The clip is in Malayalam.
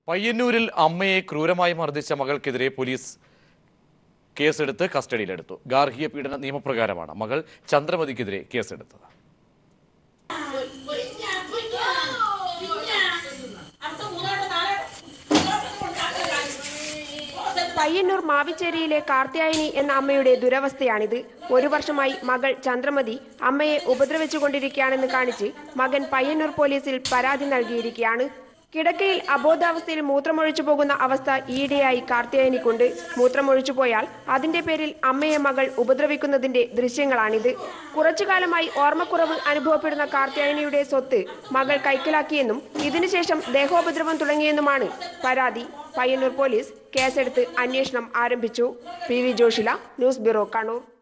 പയ്യന്നൂരിൽ അമ്മയെ ക്രൂരമായി മർദ്ദിച്ച മകൾക്കെതിരെ പോലീസ് കേസെടുത്ത് കസ്റ്റഡിയിലെടുത്തു ഗാർഹിക പീഡന നിയമപ്രകാരമാണ് മകൾ ചന്ദ്രമതിക്കെതിരെ കേസെടുത്തത് പയ്യന്നൂർ മാവിച്ചേരിയിലെ കാർത്യായനി എന്ന അമ്മയുടെ ദുരവസ്ഥയാണിത് ഒരു വർഷമായി മകൾ ചന്ദ്രമതി അമ്മയെ ഉപദ്രവിച്ചുകൊണ്ടിരിക്കുകയാണെന്ന് കാണിച്ച് മകൻ പയ്യന്നൂർ പോലീസിൽ പരാതി നൽകിയിരിക്കുകയാണ് കിടക്കയിൽ അബോധാവസ്ഥയിൽ മൂത്രമൊഴിച്ചു പോകുന്ന അവസ്ഥ ഈയിടെയായി കാർത്യായനിക്കുണ്ട് മൂത്രമൊഴിച്ചു പോയാൽ അതിന്റെ പേരിൽ അമ്മയെ മകൾ ഉപദ്രവിക്കുന്നതിന്റെ ദൃശ്യങ്ങളാണിത് കുറച്ചു കാലമായി ഓർമ്മക്കുറവ് അനുഭവപ്പെടുന്ന കാർത്യായനിയുടെ സ്വത്ത് മകൾ കൈക്കലാക്കിയെന്നും ഇതിനുശേഷം ദേഹോപദ്രവം തുടങ്ങിയെന്നുമാണ് പരാതി പയ്യന്നൂർ പോലീസ് കേസെടുത്ത് അന്വേഷണം ആരംഭിച്ചു P V Joshila news bureau Kannur